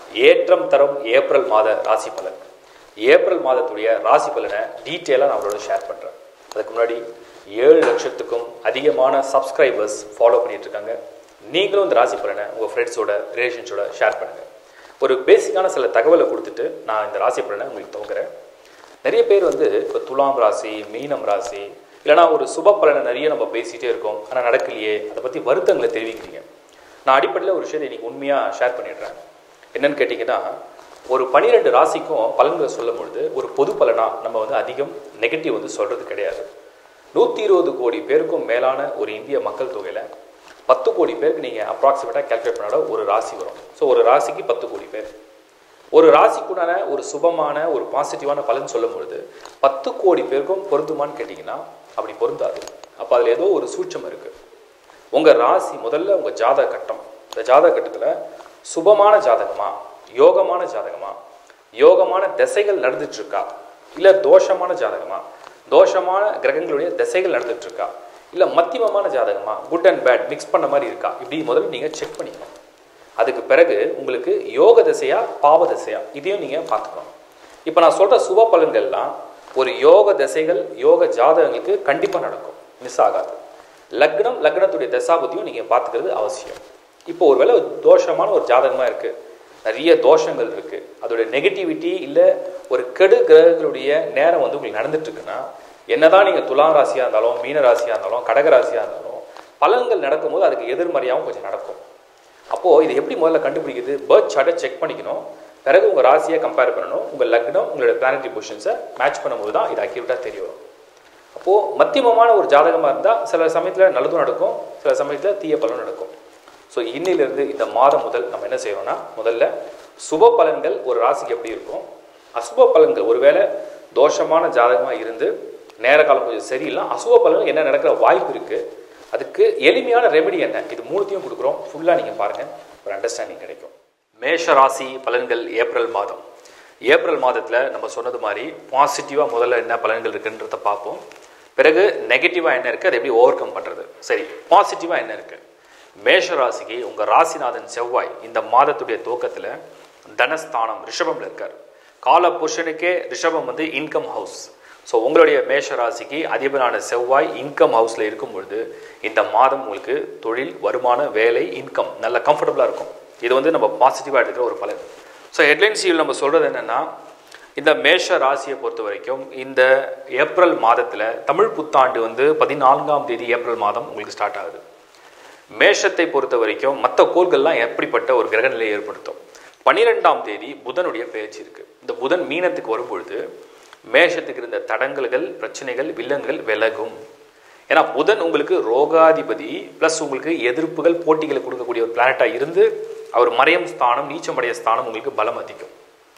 ஏற்றம் தரும் ஏப்ரல் மாத ராசி பலன் ஏப்ரல் மாதத்துடைய ராசி பலனை டீட்டெயிலாக நான் உங்களோட ஷேர் பண்ணுறேன் அதுக்கு முன்னாடி ஏழு லட்சத்துக்கும் அதிகமான சப்ஸ்கிரைபர்ஸ் ஃபாலோ பண்ணிட்டு இருக்காங்க நீங்களும் இந்த ராசி பலனை உங்கள் ஃப்ரெண்ட்ஸோட ரிலேஷன்ஸோட ஷேர் பண்ணுங்கள் ஒரு பேசிக்கான சில தகவலை கொடுத்துட்டு நான் இந்த ராசி பலனை உங்களுக்கு துவங்குறேன் நிறைய பேர் வந்து இப்போ துலாம் ராசி மீனம் ராசி இல்லைனா ஒரு சுப பலனை நிறைய நம்ம பேசிகிட்டே இருக்கோம் ஆனால் நடக்கலையே அதை பற்றி வருத்தங்களை தெரிவிக்கிறீங்க நான் அடிப்படையில் ஒரு விஷயத்தை இன்னைக்கு உண்மையாக ஷேர் பண்ணிடுறேன் என்னன்னு கேட்டிங்கன்னா ஒரு பனிரெண்டு ராசிக்கும் பலன்களை சொல்லும் பொழுது ஒரு பொது பலனாக நம்ம வந்து அதிகம் நெகட்டிவ் வந்து சொல்கிறது கிடையாது நூற்றி இருபது கோடி பேருக்கும் மேலான ஒரு இந்திய மக்கள் தொகையில் பத்து கோடி பேருக்கு நீங்கள் அப்ராக்சிமேட்டாக கேல்குலேட் பண்ணாட ஒரு ராசி வரும் ஸோ ஒரு ராசிக்கு பத்து கோடி பேர் ஒரு ராசிக்குண்டான ஒரு சுபமான ஒரு பாசிட்டிவான பலன் சொல்லும் பொழுது பத்து கோடி பேருக்கும் பொருந்துமான்னு கேட்டிங்கன்னா அப்படி பொருந்தாது அப்போ அதில் ஏதோ ஒரு சூட்சம் இருக்குது உங்கள் ராசி முதல்ல உங்கள் ஜாதக கட்டம் இந்த ஜாதக கட்டத்தில் சுபமான ஜாதகமா யோகமான ஜாதகமா யோகமான திசைகள் நடந்துட்டு இருக்கா இல்லை தோஷமான ஜாதகமா தோஷமான கிரகங்களுடைய திசைகள் நடந்துட்டு இருக்கா இல்லை மத்தியமமான ஜாதகமா குட் அண்ட் பேட் மிக்ஸ் பண்ண மாதிரி இருக்கா இப்படி முதல்ல நீங்கள் செக் பண்ணிக்கணும் அதுக்கு பிறகு உங்களுக்கு யோக திசையா பாவ திசையா இதையும் நீங்கள் பார்த்துக்கணும் இப்போ நான் சொல்கிற சுப பலன்கள்லாம் ஒரு யோக திசைகள் யோக ஜாதகங்களுக்கு கண்டிப்பாக நடக்கும் மிஸ் ஆகாது லக்னம் லக்னத்துடைய தசாபதியும் நீங்கள் பார்த்துக்கிறது அவசியம் இப்போ ஒருவேளை தோஷமான ஒரு ஜாதகமாக இருக்குது நிறைய தோஷங்கள் இருக்குது அதோடைய நெகட்டிவிட்டி இல்லை ஒரு கெடு கிரகங்களுடைய நேரம் வந்து உங்களுக்கு நடந்துட்டு இருக்குன்னா என்னதான் நீங்கள் துலாம் ராசியாக இருந்தாலும் மீன ராசியாக இருந்தாலும் கடக ராசியாக இருந்தாலும் பலன்கள் நடக்கும்போது அதுக்கு எதிர்மறையாகவும் கொஞ்சம் நடக்கும் அப்போது இது எப்படி முதல்ல கண்டுபிடிக்குது பேர்த் சார்ட்டை செக் பண்ணிக்கணும் பிறகு உங்கள் ராசியை கம்பேர் பண்ணணும் உங்கள் லக்னம் உங்களோட பிளானட்டரி பொசிஷன்ஸை மேட்ச் பண்ணும்போது தான் இது அக்யூரேட்டாக தெரிய வரும் அப்போது மத்தியமமான ஒரு ஜாதகமாக இருந்தால் சில சமயத்தில் நல்லதும் நடக்கும் சில சமயத்தில் தீய பலனும் நடக்கும் ஸோ இன்னிலிருந்து இந்த மாதம் முதல் நம்ம என்ன செய்யறோம்னா முதல்ல சுப பலன்கள் ஒரு ராசிக்கு எப்படி இருக்கும் அசுப பலன்கள் ஒருவேளை தோஷமான ஜாதகமாக இருந்து நேர காலம் கொஞ்சம் சரியில்லை அசுப பலன்கள் என்ன நடக்கிற வாய்ப்பு இருக்குது அதுக்கு எளிமையான ரெமெடி என்ன இது மூணுத்தையும் கொடுக்குறோம் ஃபுல்லாக நீங்கள் பாருங்கள் ஒரு அண்டர்ஸ்டாண்டிங் கிடைக்கும் மேஷ ராசி பலன்கள் ஏப்ரல் மாதம் ஏப்ரல் மாதத்தில் நம்ம சொன்னது மாதிரி பாசிட்டிவாக முதல்ல என்ன பலன்கள் இருக்குன்றத பார்ப்போம் பிறகு நெகட்டிவாக என்ன இருக்குது அதை எப்படி ஓவர் கம் பண்ணுறது சரி பாசிட்டிவாக என்ன இருக்குது மேஷ ராசிக்கு உங்கள் ராசிநாதன் செவ்வாய் இந்த மாதத்துடைய துவக்கத்தில் தனஸ்தானம் ரிஷபமில் இருக்கார் கால புருஷனுக்கே ரிஷபம் வந்து இன்கம் ஹவுஸ் ஸோ உங்களுடைய மேஷ ராசிக்கு அதிபரான செவ்வாய் இன்கம் ஹவுஸில் இருக்கும் பொழுது இந்த மாதம் உங்களுக்கு தொழில் வருமான வேலை இன்கம் நல்ல கம்ஃபர்டபுளாக இருக்கும் இது வந்து நம்ம பாசிட்டிவாக எடுக்கிற ஒரு பலன் ஸோ ஹெட்லைன்ஸில் நம்ம சொல்கிறது என்னென்னா இந்த மேஷ ராசியை பொறுத்த வரைக்கும் இந்த ஏப்ரல் மாதத்தில் தமிழ் புத்தாண்டு வந்து பதினான்காம் தேதி ஏப்ரல் மாதம் உங்களுக்கு ஸ்டார்ட் ஆகுது மேஷத்தை பொறுத்த வரைக்கும் மற்ற கோள்கள்லாம் எப்படிப்பட்ட ஒரு கிரகநிலையை ஏற்படுத்தும் பன்னிரெண்டாம் தேதி புதனுடைய பயிற்சி இருக்கு இந்த புதன் மீனத்துக்கு வரும்பொழுது மேஷத்துக்கு இருந்த தடங்கல்கள் பிரச்சனைகள் வில்லங்கள் விலகும் ஏன்னா புதன் உங்களுக்கு ரோகாதிபதி ப்ளஸ் உங்களுக்கு எதிர்ப்புகள் போட்டிகளை கொடுக்கக்கூடிய ஒரு பிளானட்டாக இருந்து அவர் மறையும் ஸ்தானம் நீச்சமடைய ஸ்தானம் உங்களுக்கு பலம் அதிகம்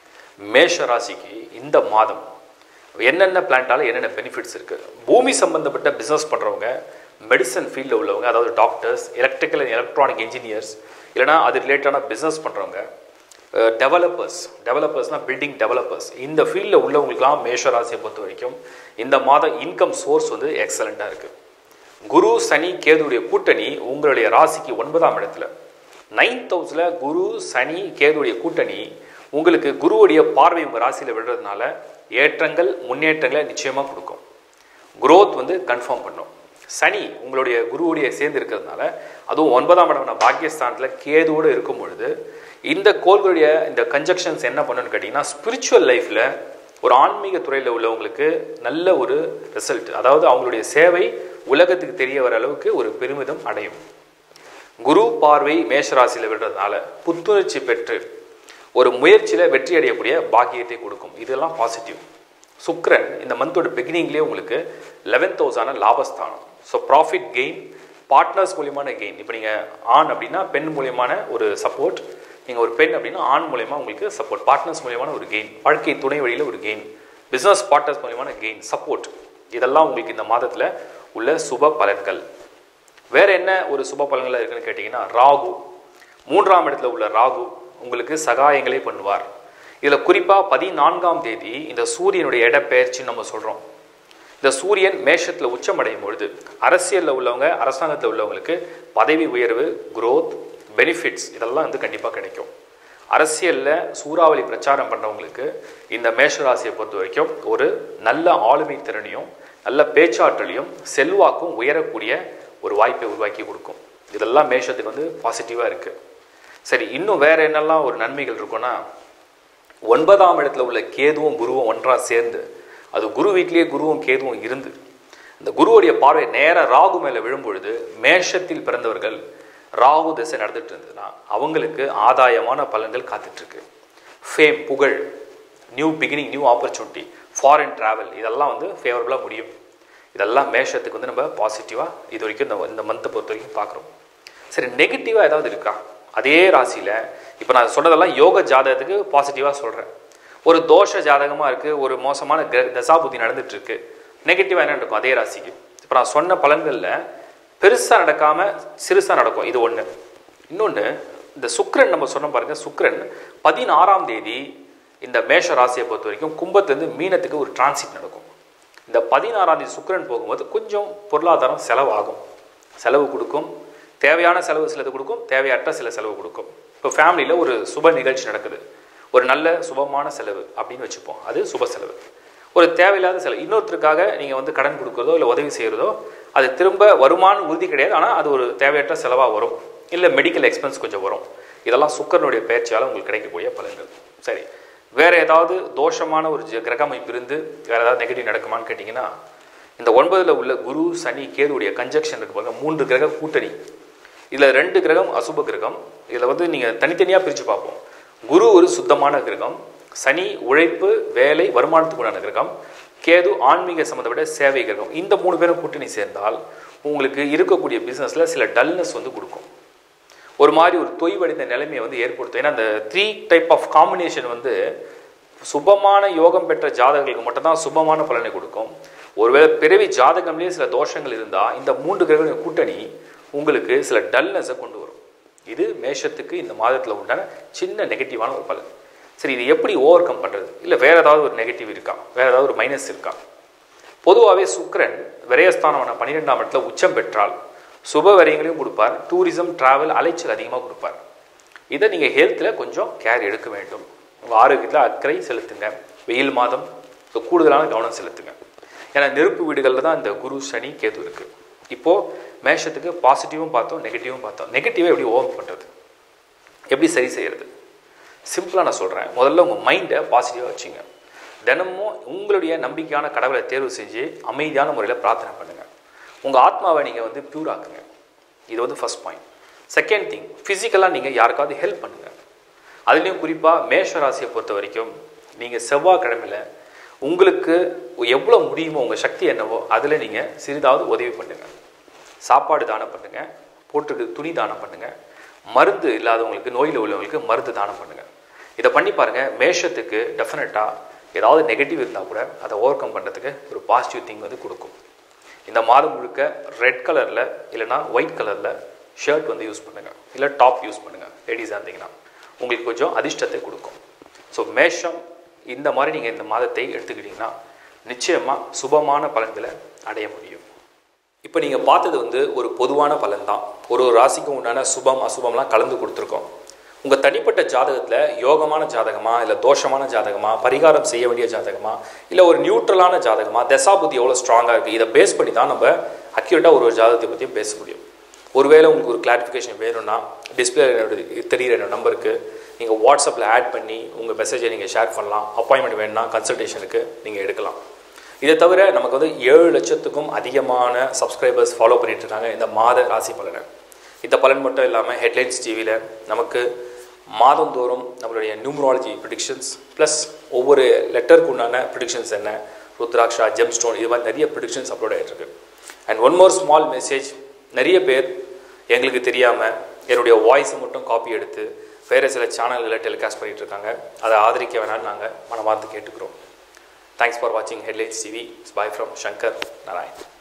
மேஷ ராசிக்கு இந்த மாதம் என்னென்ன பிளான்ட்டால என்னென்ன பெனிஃபிட்ஸ் இருக்குது பூமி சம்பந்தப்பட்ட பிஸ்னஸ் பண்ணுறவங்க மெடிசன் ஃபீல்டில் உள்ளவங்க அதாவது doctors electrical and electronic engineers இல்லைனா அது ரிலேட்டடான பிஸ்னஸ் பண்ணுறவங்க டெவலப்பர்ஸ் டெவலப்பர்ஸ்னால் பில்டிங் டெவலப்பர்ஸ் இந்த ஃபீல்டில் உள்ளவங்களுக்குலாம் மேஷ ராசியை பொறுத்த வரைக்கும் இந்த மாதம் இன்கம் சோர்ஸ் வந்து எக்ஸலண்ட்டாக இருக்குது குரு சனி கேதுடைய கூட்டணி உங்களுடைய ராசிக்கு ஒன்பதாம் இடத்துல நைன்த் ஹவுஸில் குரு சனி கேதுடைய கூட்டணி உங்களுக்கு குருவுடைய பார்வை உங்கள் ராசியில் விடுறதுனால ஏற்றங்கள் முன்னேற்றங்களை நிச்சயமாக கொடுக்கும் குரோத் வந்து கன்ஃபார்ம் பண்ணும் சனி உங்களுடைய குருவுடைய சேர்ந்து இருக்கிறதுனால அதுவும் ஒன்பதாம் இடமான பாக்கியஸ்தானத்தில் கேதுவோடு இருக்கும் பொழுது இந்த கோள்களுடைய இந்த கன்ஜக்ஷன்ஸ் என்ன பண்ணுன்னு கேட்டிங்கன்னா ஸ்பிரிச்சுவல் லைஃப்பில் ஒரு ஆன்மீக துறையில் உள்ளவங்களுக்கு நல்ல ஒரு ரிசல்ட் அதாவது அவங்களுடைய சேவை உலகத்துக்கு தெரிய வர அளவுக்கு ஒரு பெருமிதம் அடையும் குரு பார்வை மேஷராசியில் விடுறதுனால புத்துணர்ச்சி பெற்று ஒரு முயற்சியில் வெற்றி அடையக்கூடிய பாக்கியத்தை கொடுக்கும் இதெல்லாம் பாசிட்டிவ் சுக்ரன் இந்த மந்தோட பிகினிங்லேயே உங்களுக்கு லெவன்த் ஹவுஸான லாபஸ்தானம் ஸோ ப்ராஃபிட் கெயின் பார்ட்னர்ஸ் மூலியமான கெயின் இப்போ நீங்கள் ஆண் அப்படின்னா பெண் மூலியமான ஒரு சப்போர்ட் நீங்கள் ஒரு பெண் அப்படின்னா ஆண் மூலயமா உங்களுக்கு சப்போர்ட் பார்ட்னர்ஸ் மூலியமான ஒரு கெயின் வாழ்க்கை துணை வழியில் ஒரு கெயின் பிஸ்னஸ் பார்ட்னர்ஸ் மூலியமான கெயின் சப்போர்ட் இதெல்லாம் உங்களுக்கு இந்த மாதத்தில் உள்ள சுப பலன்கள் வேற என்ன ஒரு சுப பலன்கள் இருக்குன்னு கேட்டிங்கன்னா ராகு மூன்றாம் இடத்துல உள்ள ராகு உங்களுக்கு சகாயங்களே பண்ணுவார் இதில் குறிப்பாக பதினான்காம் தேதி இந்த சூரியனுடைய இடப்பெயர்ச்சின்னு நம்ம சொல்கிறோம் இந்த சூரியன் மேஷத்தில் உச்சமடையும் பொழுது அரசியலில் உள்ளவங்க அரசாங்கத்தில் உள்ளவங்களுக்கு பதவி உயர்வு growth பெனிஃபிட்ஸ் இதெல்லாம் வந்து கண்டிப்பாக கிடைக்கும் அரசியலில் சூறாவளி பிரச்சாரம் பண்ணுறவங்களுக்கு இந்த மேஷ ராசியை பொறுத்த வரைக்கும் ஒரு நல்ல ஆளுமை திறனையும் நல்ல பேச்சாற்றலையும் செல்வாக்கும் உயரக்கூடிய ஒரு வாய்ப்பை உருவாக்கி கொடுக்கும் இதெல்லாம் மேஷத்துக்கு வந்து பாசிட்டிவாக இருக்குது சரி இன்னும் வேற என்னெல்லாம் ஒரு நன்மைகள் இருக்குன்னா ஒன்பதாம் இடத்துல உள்ள கேதுவும் குருவும் ஒன்றாக சேர்ந்து அது குரு வீட்டிலேயே குருவும் கேதுவும் இருந்து இந்த குருவுடைய பார்வை நேராக ராகு மேலே விழும்பொழுது மேஷத்தில் பிறந்தவர்கள் ராகு திசை நடந்துட்டு இருந்ததுன்னா அவங்களுக்கு ஆதாயமான பலன்கள் காத்துட்டு இருக்கு ஃபேம் புகழ் new beginning new opportunity foreign travel இதெல்லாம் வந்து ஃபேவரபுளாக முடியும் இதெல்லாம் மேஷத்துக்கு வந்து நம்ம பாசிட்டிவாக இது வரைக்கும் இந்த இந்த மந்த்தை பொறுத்த வரைக்கும் பார்க்குறோம் சரி நெகட்டிவாக ஏதாவது இருக்கா அதே ராசியில் இப்போ நான் சொன்னதெல்லாம் யோக ஜாதகத்துக்கு பாசிட்டிவாக சொல்கிறேன் ஒரு தோஷ ஜாதகமாக இருக்குது ஒரு மோசமான கிர தசாபுத்தி நடந்துட்டு இருக்கு நெகட்டிவாக என்ன நடக்கும் அதே ராசிக்கு இப்போ நான் சொன்ன பலன்களில் பெருசாக நடக்காமல் சிறுசாக நடக்கும் இது ஒன்று இன்னொன்று இந்த சுக்கிரன் நம்ம சொன்ன பாருங்க சுக்கிரன் பதினாறாம் தேதி இந்த மேஷ ராசியை பொறுத்த வரைக்கும் கும்பத்துலேருந்து மீனத்துக்கு ஒரு டிரான்சிட் நடக்கும் இந்த பதினாறாம் தேதி சுக்கிரன் போகும்போது கொஞ்சம் பொருளாதாரம் செலவாகும் செலவு கொடுக்கும் தேவையான செலவு சிலது கொடுக்கும் தேவையற்ற சில செலவு கொடுக்கும் இப்போ ஃபேமிலியில் ஒரு சுப நிகழ்ச்சி நடக்குது ஒரு நல்ல சுபமான செலவு அப்படின்னு வச்சுப்போம் அது சுப செலவு ஒரு தேவையில்லாத செலவு இன்னொருத்தருக்காக நீங்கள் வந்து கடன் கொடுக்குறதோ இல்லை உதவி செய்கிறதோ அது திரும்ப வருமானம் உறுதி கிடையாது ஆனால் அது ஒரு தேவையற்ற செலவாக வரும் இல்லை மெடிக்கல் எக்ஸ்பென்ஸ் கொஞ்சம் வரும் இதெல்லாம் சுக்கரனுடைய பயிற்சியால் உங்களுக்கு கிடைக்கக்கூடிய பலன்கள் சரி வேற ஏதாவது தோஷமான ஒரு ஜ- கிரக அமைப்பு இருந்து வேற ஏதாவது நெகட்டிவ் நடக்குமான்னு கேட்டிங்கன்னா இந்த ஒன்பதில் உள்ள குரு சனி கேதுடைய கன்ஜெக்ஷன் இருக்கு பாருங்க மூன்று கிரக கூட்டணி இதில் ரெண்டு கிரகம் அசுப கிரகம் இதில் வந்து நீங்கள் தனித்தனியாக பிரித்து பார்ப்போம் குரு ஒரு சுத்தமான கிரகம் சனி உழைப்பு வேலை வருமானத்துக்கு உண்டான கிரகம் கேது ஆன்மீக சம்மந்தப்பட்ட சேவை கிரகம் இந்த மூணு பேரும் கூட்டணி சேர்ந்தால் உங்களுக்கு இருக்கக்கூடிய பிஸ்னஸில் சில டல்னஸ் வந்து கொடுக்கும் ஒரு மாதிரி ஒரு தொய்வடைந்த நிலைமையை வந்து ஏற்படுத்தும் ஏன்னா அந்த த்ரீ டைப் ஆஃப் காம்பினேஷன் வந்து சுபமான யோகம் பெற்ற ஜாதகங்களுக்கு மட்டும்தான் சுபமான பலனை கொடுக்கும் ஒருவேளை பிறவி ஜாதகம்லேயே சில தோஷங்கள் இருந்தால் இந்த மூன்று கிரக கூட்டணி உங்களுக்கு சில டல்னஸை கொண்டு வரும் இது மேஷத்துக்கு இந்த மாதத்தில் உண்டான சின்ன நெகட்டிவான ஒரு பலன் சரி இது எப்படி ஓவர் கம் பண்ணுறது இல்லை வேற ஏதாவது ஒரு நெகட்டிவ் இருக்கா வேற ஏதாவது ஒரு மைனஸ் இருக்கா பொதுவாகவே சுக்கிரன் விரயஸ்தானமான பன்னிரெண்டாம் இடத்துல உச்சம் பெற்றால் சுப விரயங்களையும் கொடுப்பார் டூரிசம் டிராவல் அலைச்சல் அதிகமாக கொடுப்பார் இதை நீங்கள் ஹெல்த்தில் கொஞ்சம் கேர் எடுக்க வேண்டும் உங்கள் ஆரோக்கியத்தில் அக்கறை செலுத்துங்க வெயில் மாதம் ஸோ கூடுதலான கவனம் செலுத்துங்க ஏன்னா நெருப்பு வீடுகளில் தான் இந்த குரு சனி கேது இருக்குது இப்போது மேஷத்துக்கு பாசிட்டிவும் பார்த்தோம் நெகட்டிவும் பார்த்தோம் நெகட்டிவை எப்படி ஓவர் பண்ணுறது எப்படி சரி செய்யறது சிம்பிளாக நான் சொல்கிறேன் முதல்ல உங்கள் மைண்டை பாசிட்டிவாக வச்சுங்க தினமும் உங்களுடைய நம்பிக்கையான கடவுளை தேர்வு செஞ்சு அமைதியான முறையில் பிரார்த்தனை பண்ணுங்கள் உங்கள் ஆத்மாவை நீங்கள் வந்து பியூர் ஆக்குங்க இது வந்து ஃபர்ஸ்ட் பாயிண்ட் செகண்ட் திங் ஃபிசிக்கலாக நீங்கள் யாருக்காவது ஹெல்ப் பண்ணுங்கள் அதுலேயும் குறிப்பாக மேஷ ராசியை பொறுத்த வரைக்கும் நீங்கள் செவ்வாய்க்கிழமையில் உங்களுக்கு எவ்வளோ முடியுமோ உங்கள் சக்தி என்னவோ அதில் நீங்கள் சிறிதாவது உதவி பண்ணுங்கள் சாப்பாடு தானம் பண்ணுங்கள் போட்டுருக்கு துணி தானம் பண்ணுங்கள் மருந்து இல்லாதவங்களுக்கு நோயில் உள்ளவங்களுக்கு மருந்து தானம் பண்ணுங்கள் இதை பண்ணி பாருங்கள் மேஷத்துக்கு டெஃபினட்டாக ஏதாவது நெகட்டிவ் இருந்தால் கூட அதை ஓவர் கம் பண்ணுறதுக்கு ஒரு பாசிட்டிவ் திங் வந்து கொடுக்கும் இந்த மாதம் முழுக்க ரெட் கலரில் இல்லைனா ஒயிட் கலரில் ஷர்ட் வந்து யூஸ் பண்ணுங்கள் இல்லை டாப் யூஸ் பண்ணுங்கள் லேடிஸாக இருந்தீங்கன்னா உங்களுக்கு கொஞ்சம் அதிர்ஷ்டத்தை கொடுக்கும் ஸோ மேஷம் இந்த மாதிரி நீங்கள் இந்த மாதத்தை எடுத்துக்கிட்டிங்கன்னா நிச்சயமாக சுபமான பலன்களை அடைய முடியும் இப்போ நீங்கள் பார்த்தது வந்து ஒரு பொதுவான பலன் தான் ஒரு ஒரு ராசிக்கும் உண்டான சுபம் அசுபம்லாம் கலந்து கொடுத்துருக்கோம் உங்கள் தனிப்பட்ட ஜாதகத்தில் யோகமான ஜாதகமா இல்லை தோஷமான ஜாதகமா பரிகாரம் செய்ய வேண்டிய ஜாதகமா இல்லை ஒரு நியூட்ரலான ஜாதகமா தசாபுத்தி எவ்வளோ ஸ்ட்ராங்காக இருக்குது இதை பேஸ் பண்ணி தான் நம்ம அக்யூரேட்டாக ஒரு ஒரு ஜாதகத்தை பற்றியும் பேச முடியும் ஒருவேளை உங்களுக்கு ஒரு கிளாரிஃபிகேஷன் வேணும்னா டிஸ்பிளே தெரிகிற என்னோட நம்பருக்கு நீங்கள் வாட்ஸ்அப்பில் ஆட் பண்ணி உங்கள் மெசேஜை நீங்கள் ஷேர் பண்ணலாம் அப்பாயின்மெண்ட் வேணும்னா கன்சல்டேஷனுக்கு நீங்கள் எடுக்கலாம் இதை தவிர நமக்கு வந்து ஏழு லட்சத்துக்கும் அதிகமான சப்ஸ்கிரைபர்ஸ் ஃபாலோ பண்ணிட்டு இருக்காங்க இந்த மாத ராசி பலனை இந்த பலன் மட்டும் இல்லாமல் ஹெட்லைன்ஸ் டிவியில் நமக்கு மாதந்தோறும் நம்மளுடைய நியூமராலஜி ப்ரிடிக்ஷன்ஸ் ப்ளஸ் ஒவ்வொரு லெட்டருக்கு உண்டான ப்ரிடிக்ஷன்ஸ் என்ன ருத்ராக்ஷா ஜெம் ஸ்டோன் இது மாதிரி நிறைய ப்ரிடிக்ஷன்ஸ் அப்லோட் ஆகிட்டு இருக்கு and one more small message நிறைய பேர் எங்களுக்கு தெரியாமல் என்னுடைய வாய்ஸை மட்டும் காப்பி எடுத்து வேறு சில சேனல்களில் டெலிகாஸ்ட் பண்ணிட்டு இருக்காங்க அதை ஆதரிக்க வேணாம்னு நாங்கள் மனமார்ந்து கேட்டுக்கிறோம் தேங்க்ஸ் ஃபார் வாட்சிங் headlines TV bye from Shankar Narayan